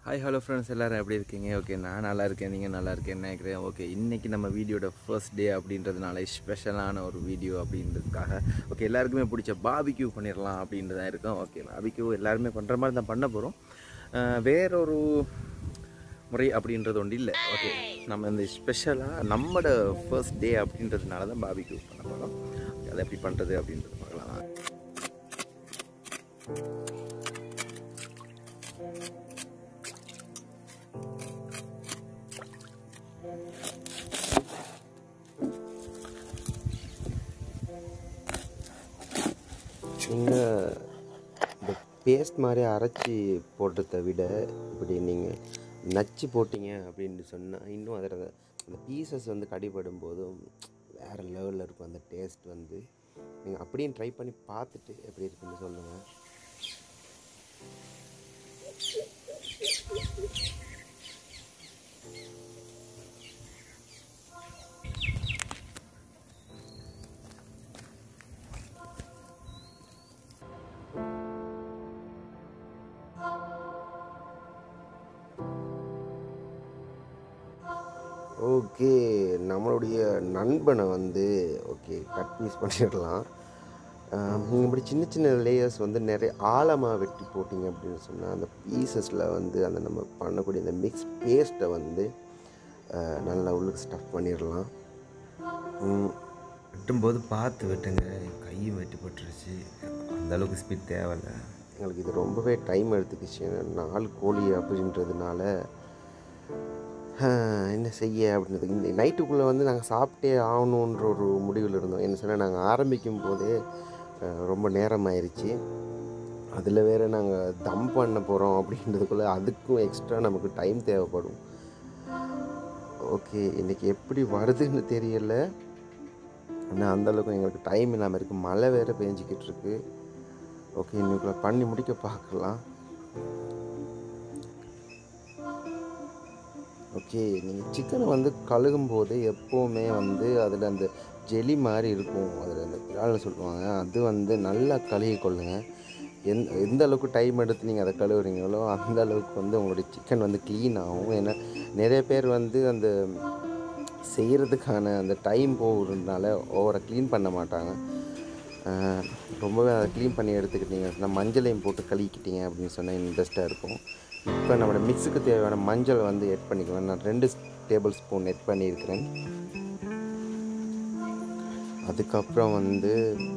hi hello friends எல்லோரும் எப்படி இருக்கீங்க ஓகே நான் நல்லா இருக்கேன் நீங்கள் நல்லா இருக்கேன்னு நினைக்கிறேன் ஓகே இன்றைக்கி நம்ம வீடியோட ஃபர்ஸ்ட் டே அப்படின்றதுனால ஸ்பெஷலான ஒரு வீடியோ அப்படின்றதுக்காக ஓகே எல்லாருக்குமே பிடிச்ச பாபிக்யூ பண்ணிடலாம் அப்படின்ட்டு தான் இருக்கோம் ஓகே பாபிக்யூ எல்லாருமே பண்ணுற மாதிரி தான் பண்ண போகிறோம் வேறொரு முறை அப்படின்றது ஒன்று இல்லை ஓகே நம்ம இந்த ஸ்பெஷலாக நம்மளோட ஃபர்ஸ்ட் டே அப்படின்றதுனால தான் பாபிக்யூ பண்ண போகிறோம் அதை எப்படி பண்ணுறது அப்படின்றது பார்க்கலாம் நீங்கள் இந்த பேஸ்ட் மாதிரி அரைச்சி போடுறத விட இப்படி நீங்கள் நச்சு போட்டீங்க அப்படின்னு சொன்னால் இன்னும் அதில் அந்த பீசஸ் வந்து கடிபடும் போதும் வேறு லெவலில் இருக்கும் அந்த டேஸ்ட் வந்து நீங்கள் அப்படியும் ட்ரை பண்ணி பார்த்துட்டு எப்படி இருக்குன்னு சொல்லுங்கள் ஓகே நம்மளுடைய நண்பனை வந்து ஓகே கட் பீஸ் பண்ணிடலாம் நீங்கள் இப்படி சின்ன சின்ன லேயர்ஸ் வந்து நிறைய ஆழமாக வெட்டி போட்டிங்க அப்படின்னு சொன்னால் அந்த பீசஸில் வந்து அந்த நம்ம பண்ணக்கூடிய அந்த மிக்ஸ் பேஸ்ட்டை வந்து அஹ், நல்லா உள்ளுக்கு ஸ்டஃப் பண்ணிடலாம் ம், வெட்டும்போது பார்த்து வெட்டுங்க என் கையும் வெட்டி போட்டுருச்சு அந்த அளவுக்கு ஸ்பீட் தேவையில்ல எங்களுக்கு இது ரொம்பவே டைம் எடுத்துக்கிச்சு நாலு கோழி அப்படின்றதுனால ஆஹ், என்ன செய்ய அப்படின்றது இந்த நைட்டுக்குள்ளே வந்து நாங்கள் சாப்பிட்டே ஆகணுன்ற ஒரு முடிவில் இருந்தோம் என்ன சொன்னால் நாங்கள் ஆரம்பிக்கும் போதே ஆஹ், ரொம்ப நேரம் ஆயிடுச்சு அதில் வேறு நாங்கள் தம் பண்ண போகிறோம் அப்படின்றதுக்குள்ளே அதுக்கும் எக்ஸ்ட்ரா நமக்கு டைம் தேவைப்படும் ஓகே இன்றைக்கி எப்படி வருதுன்னு தெரியல ஆனால் அந்தளவுக்கு எங்களுக்கு டைம் இல்லாமல் இருக்குது மழை வேறு பெஞ்சிக்கிட்டு இருக்கு ஓகே இன்னைக்குள்ள பண்ணி முடிக்க பார்க்கலாம் ஓகே நீங்கள் சிக்கனை வந்து கழுகும் போது எப்போவுமே வந்து அதில் அந்த ஜெலி மாதிரி இருக்கும் அதில் அந்த பிறால் சொல்லுவாங்க அது வந்து நல்லா கழுகி கொள்ளுங்க எந் எந்த அளவுக்கு டைம் எடுத்து நீங்கள் அதை கழுவுறீங்களோ அந்த அளவுக்கு வந்து உங்களுடைய சிக்கன் வந்து க்ளீன் ஆகும் ஏன்னா நிறைய பேர் வந்து அந்த செய்கிறதுக்கான அந்த டைம் போகிறதுனால ஓவராக க்ளீன் பண்ண மாட்டாங்க ஆஹ் ரொம்பவே அதை க்ளீன் பண்ணி எடுத்துக்கிட்டீங்க நான் மஞ்சளையும் போட்டு கழுவிக்கிட்டீங்க அப்படின்னு சொன்னால் இன்ட்ரெஸ்ட்டாக இருக்கும் இப்போ நம்மளோட மிக்ஸுக்கு தேவையான மஞ்சள் வந்து எட் பண்ணிக்கலாம் நான் ரெண்டு டேபிள் ஸ்பூன் எட் பண்ணியிருக்கிறேன் அதுக்கப்புறம் வந்து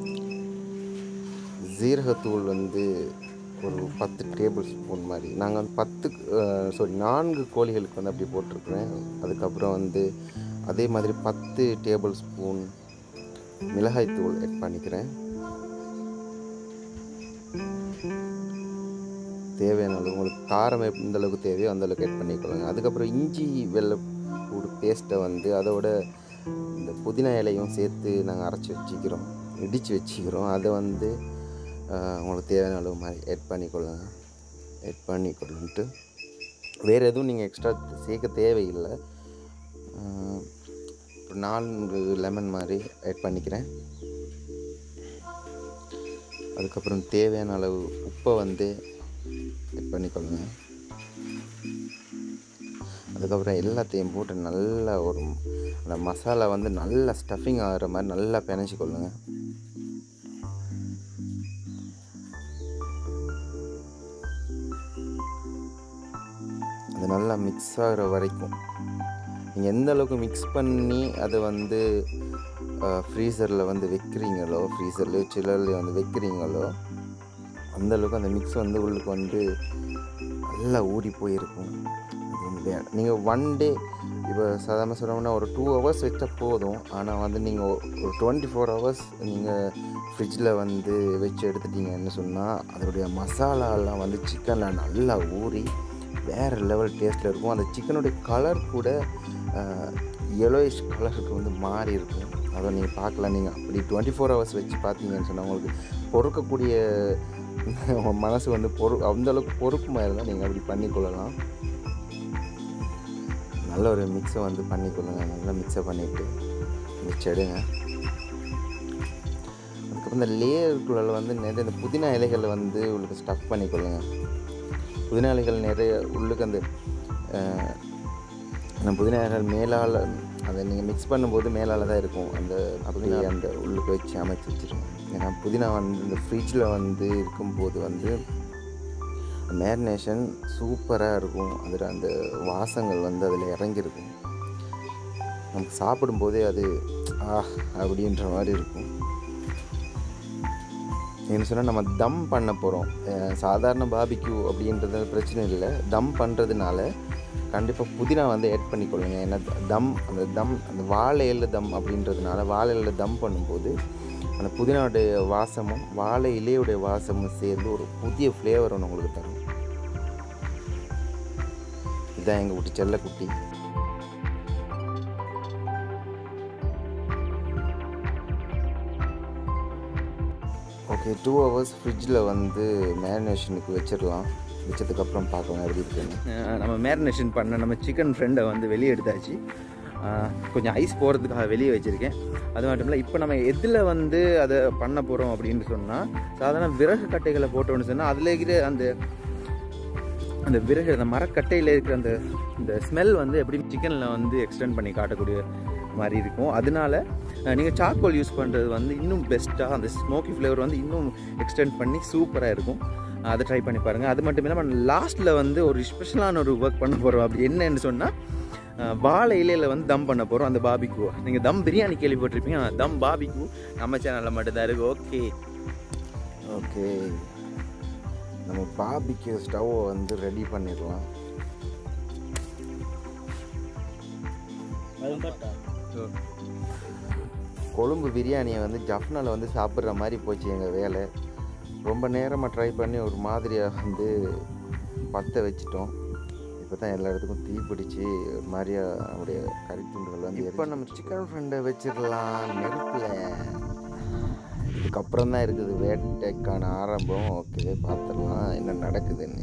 ஜீரகத்தூள் வந்து ஒரு பத்து டேபிள் ஸ்பூன் மாதிரி நாங்கள் வந்து பத்து சாரி நான்கு கோழிகளுக்கு வந்து அப்படி போட்டிருக்கிறேன் அதுக்கப்புறம் வந்து அதே மாதிரி பத்து டேபிள் ஸ்பூன் மிளகாய்த்தூள் எட் பண்ணிக்கிறேன் தேவையான அளவு உங்களுக்கு காரம் எந்த அளவுக்கு தேவையோ அந்த அளவுக்கு எட் பண்ணிக்கொள்ளுங்க அதுக்கப்புறம் இஞ்சி வெள்ளைப்பூடு பேஸ்ட்டை வந்து அதோட இந்த புதினா இலையும் சேர்த்து நாங்கள் அரைச்சி வச்சுக்கிறோம் இடித்து வச்சுக்கிறோம் அதை வந்து ஆஹ், உங்களுக்கு தேவையான அளவு மாதிரி எட் பண்ணிக்கொள்ளுங்க எட் பண்ணிக்கொள்ளுன்ட்டு வேறு எதுவும் நீங்கள் எக்ஸ்ட்ரா சேர்க்க தேவையில்லை ஆஹ், ஒரு நான்கு லெமன் மாதிரி ஆட் பண்ணிக்கிறேன் அதுக்கப்புறம் தேவையான அளவு உப்பை வந்து ஆட் பண்ணிக்கொள்ளுங்க அதுக்கப்புறம் எல்லாத்தையும் போட்டு நல்லா ஒரு அந்த மசாலா வந்து நல்லா ஸ்டஃபிங் ஆகிற மாதிரி நல்லா பிணைச்சிக்கொள்ளுங்க அது நல்லா மிக்ஸ் ஆகிற வரைக்கும் நீங்கள் எந்த அளவுக்கு மிக்ஸ் பண்ணி அதை வந்து ஃப்ரீசரில் வந்து வைக்கிறீங்களோ ஃப்ரீசர்லேயோ சில்லர்லேயோ வந்து வைக்கிறீங்களோ அந்த அளவுக்கு அந்த மிக்ஸ் வந்து உள்ளுக்கு வந்து நல்லா ஊறி போயிருக்கும் அது வந்து நீங்கள் ஒன் டே இப்போ சாதாரண சொன்னோம்னா ஒரு டூ ஹவர்ஸ் வச்சா போதும் ஆனால் வந்து நீங்கள் ஒரு டுவெண்ட்டி ஃபோர் ஹவர்ஸ் நீங்கள் ஃப்ரிட்ஜில் வந்து வச்சு எடுத்துட்டீங்கன்னு சொன்னால் அதோடைய மசாலாலாம் வந்து சிக்கனில் நல்லா ஊறி வேறு லெவல் டேஸ்ட்டில் இருக்கும் அந்த சிக்கனுடைய கலர் கூட எலோயிஷ் கலருக்கு வந்து மாறி இருக்கும் அதை நீங்கள் பார்க்கலாம் நீங்கள் அப்படி டுவெண்ட்டி ஃபோர் ஹவர்ஸ் வச்சு பார்த்தீங்கன்னு சொன்னால் உங்களுக்கு பொறுக்கக்கூடிய உங்கள் மனசு வந்து பொறு அந்த அளவுக்கு பொறுப்புமா இருந்தால் நீங்கள் அப்படி பண்ணிக்கொள்ளலாம் நல்ல ஒரு மிக்ஸை வந்து பண்ணிக்கொள்ளுங்க நல்லா மிக்ஸை பண்ணிவிட்டு மிக்ஸ் எடுங்க அதுக்கப்புறம் இந்த லேயருக்குள்ள வந்து நிறைய இந்த புதினா இலைகளை வந்து உங்களுக்கு ஸ்டஃப் பண்ணிக்கொள்ளுங்க புதினா இலைகள் நிறைய உள்ளுக்கு அந்த அஹ், அந்த புதினா இலைகள் மேலால் அதை நீங்கள் மிக்ஸ் பண்ணும்போது மேலால் தான் இருக்கும் அந்த அப்படியே அந்த உள்ளுக்கு வச்சு அமைச்சு வச்சுருங்க ஏன்னா புதினா வந்து இந்த ஃப்ரிட்ஜில் வந்து இருக்கும்போது வந்து மேரினேஷன் சூப்பராக இருக்கும் அதில் அந்த வாசங்கள் வந்து அதில் இறங்கியிருக்கும் நமக்கு சாப்பிடும்போதே அது ஆ அப்படின்ற மாதிரி இருக்கும் என்ன சொன்னால் நம்ம தம் பண்ண போகிறோம் சாதாரண பாபிக்யூ அப்படின்றது பிரச்சனை இல்லை தம் பண்ணுறதுனால கண்டிப்பாக புதினா வந்து ஆட் பண்ணிக்கொள்ளுங்க ஏன்னா தம் அந்த தம் அந்த வாழை இலை தம் அப்படின்றதுனால வாழை இலை தம் பண்ணும்போது அந்த புதினாவுடைய வாசமும் வாழை இலையுடைய வாசமும் சேர்ந்து ஒரு புதிய ஃப்ளேவர் ஒன்று உங்களுக்கு தரும் இதுதான் எங்கள் குட்டி செல்லக்குட்டி ஓகே டூ ஹவர்ஸ் ஃப்ரிட்ஜில் வந்து மேரினேஷனுக்கு வச்சிடலாம் வச்சதுக்கப்புறம் பார்க்கலாம் எப்படி இருக்குன்னு அஹ் நம்ம மேரினேஷன் பண்ண நம்ம சிக்கன் ஃப்ரெண்டை வந்து வெளியே எடுத்தாச்சு அஹ் கொஞ்சம் ஐஸ் போகிறதுக்காக வெளியே வச்சுருக்கேன் அது மட்டும் இல்லை இப்போ நம்ம எதில் வந்து அதை பண்ண போகிறோம் அப்படின்னு சொன்னால் சாதாரண விறகு கட்டைகளை போட்டோம்னு சொன்னால் அதில் இருக்கிற அந்த அந்த விறகு அந்த மரக்கட்டையில் இருக்கிற அந்த இந்த ஸ்மெல் வந்து எப்படி சிக்கனில் வந்து எக்ஸ்டெண்ட் பண்ணி காட்டக்கூடிய மாதிரி இருக்கும் அதனால நீங்கள் சார்கோல் யூஸ் பண்ணுறது வந்து இன்னும் பெஸ்ட்டாக அந்த ஸ்மோக்கி ஃப்ளேவர் வந்து இன்னும் எக்ஸ்டெண்ட் பண்ணி சூப்பராக இருக்கும் அதை ட்ரை பண்ணி பாருங்கள் அது மட்டும் இல்லாமல் லாஸ்ட்டில் வந்து ஒரு ஸ்பெஷலான ஒரு ஒர்க் பண்ண போகிறோம் அப்படி என்னன்னு சொன்னால் வாழை இலையில் வந்து தம் பண்ண போகிறோம் அந்த பாபிக்கு நீங்கள் தம் பிரியாணி கேள்விப்பட்டிருப்பீங்க ஆனா, தம் பாபிக்கு நம்ம சேனலில் மட்டும்தான் இருக்குது ஓகே ஓகே நம்ம பாபிக்கு ஸ்டவ்வை வந்து ரெடி பண்ணிடலாம் கொழும்பு பிரியாணியை வந்து ஜப்னால வந்து சாப்பிட்ற மாதிரி போச்சு எங்கள் வேலை ரொம்ப நேரமாக ட்ரை பண்ணி ஒரு மாதிரியாக வந்து பற்ற வச்சிட்டோம் இப்போ தான் எல்லா இடத்துக்கும் தீ பிடிச்சி ஒரு மாதிரியா நம்முடைய கறி துண்டுகள் வந்து இப்போ நம்ம சிக்கன் ஃப்ரெண்டை வச்சிடலாம் நெருப்பில் இதுக்கப்புறம் தான் இருக்குது வேட்டைக்கான ஆரம்பம் ஓகே பார்த்துடலாம் என்ன நடக்குதுன்னு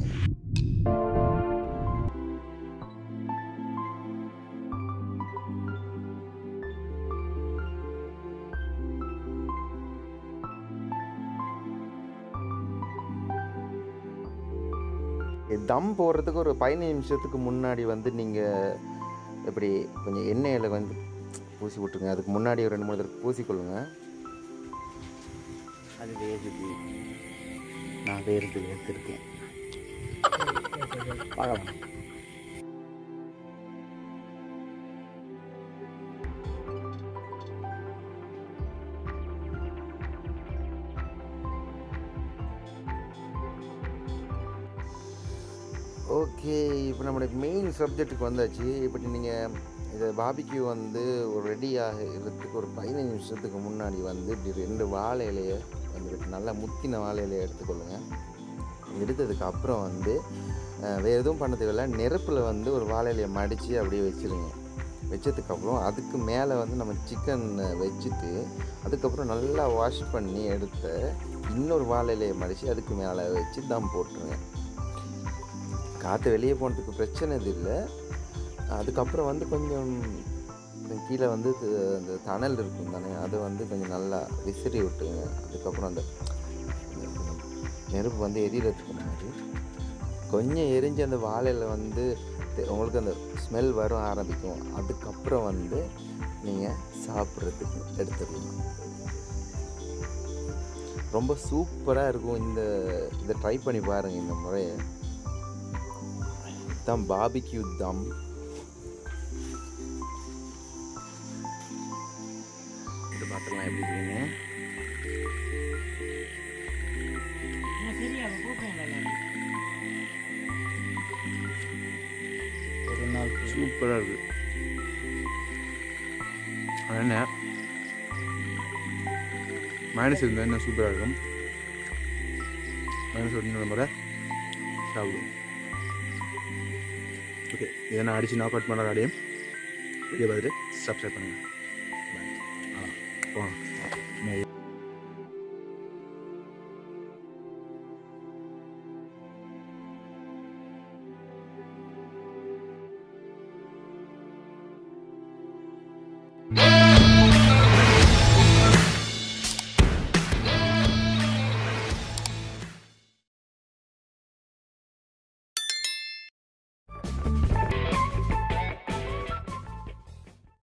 தம் போடுறதுக்கு ஒரு பதினஞ்சு நிமிஷத்துக்கு முன்னாடி வந்து நீங்கள் இப்படி கொஞ்சம் எண்ணெயில் வந்து பூசி விட்டுருங்க அதுக்கு முன்னாடி ஒரு ரெண்டு மூணு தடவை பூசிக்கொள்ளுங்க அது வேகுது நான் வேறுது எடுத்திருக்கேன் பார்க்கலாம் ஓகே இப்போ நம்மளுடைய மெயின் சப்ஜெக்ட்டுக்கு வந்தாச்சு இப்படி நீங்கள் இதை பாபிக்கு வந்து ஒரு ரெடி ஆகிறதுக்கு ஒரு பதினஞ்சு நிமிஷத்துக்கு முன்னாடி வந்து இப்படி ரெண்டு வாழை இலையை வந்து நல்லா முத்தின வாழை இலையை எடுத்துக்கொள்ளுங்க எடுத்ததுக்கு அப்புறம் வந்து அஹ், வேறு எதுவும் பண்ண தேவையில்ல நெருப்பில் வந்து ஒரு வாழை இலையை மடித்து அப்படியே வச்சுருங்க வச்சதுக்கப்புறம் அதுக்கு மேலே வந்து நம்ம சிக்கன் வச்சுட்டு அதுக்கப்புறம் நல்லா வாஷ் பண்ணி எடுத்த இன்னொரு வாழை இலையை மடித்து அதுக்கு மேலே வச்சு தம் போட்டுருங்க காற்று வெளியே போனதுக்கு பிரச்சனை இது இல்லை அதுக்கப்புறம் வந்து கொஞ்சம் கீழே வந்து து- அந்த தணல் இருக்கும் தானே அதை வந்து கொஞ்சம் நல்லா விசிறி விட்டுங்க அதுக்கப்புறம் அந்த அந்த கொஞ்சம் நெருப்பு வந்து எரியறதுக்கு முன்னாடி கொஞ்சம் எரிஞ்சு அந்த வாழையில் வந்து தெ- உங்களுக்கு அந்த ஸ்மெல் வரும் ஆரம்பிக்கும் அதுக்கப்புறம் வந்து நீங்கள் சாப்பிட்றதுக்கு எடுத்துடலாம் ரொம்ப சூப்பராக இருக்கும் இந்த இதை ட்ரை பண்ணி பாருங்கள் இந்த முறையை தான் பாபிக்யூ தம் இது பார்த்துக்கலாம் எப்படி இருக்குன்னு ஒரு நாள் சூப்பராக இருக்குது அது என்ன மைனஸ் இருந்தால் இன்னும் சூப்பராக இருக்கும் மைனஸ் இன்னொரு முறை சாப்பிடுவோம் ஓகே இதை நான் அடித்து நாக் அவுட் பண்ணுற காடியும் வீடியோ பார்த்துட்டு சப்ஸ்கிரைப் பண்ணுங்கள் பாய் ஆ போகலாம்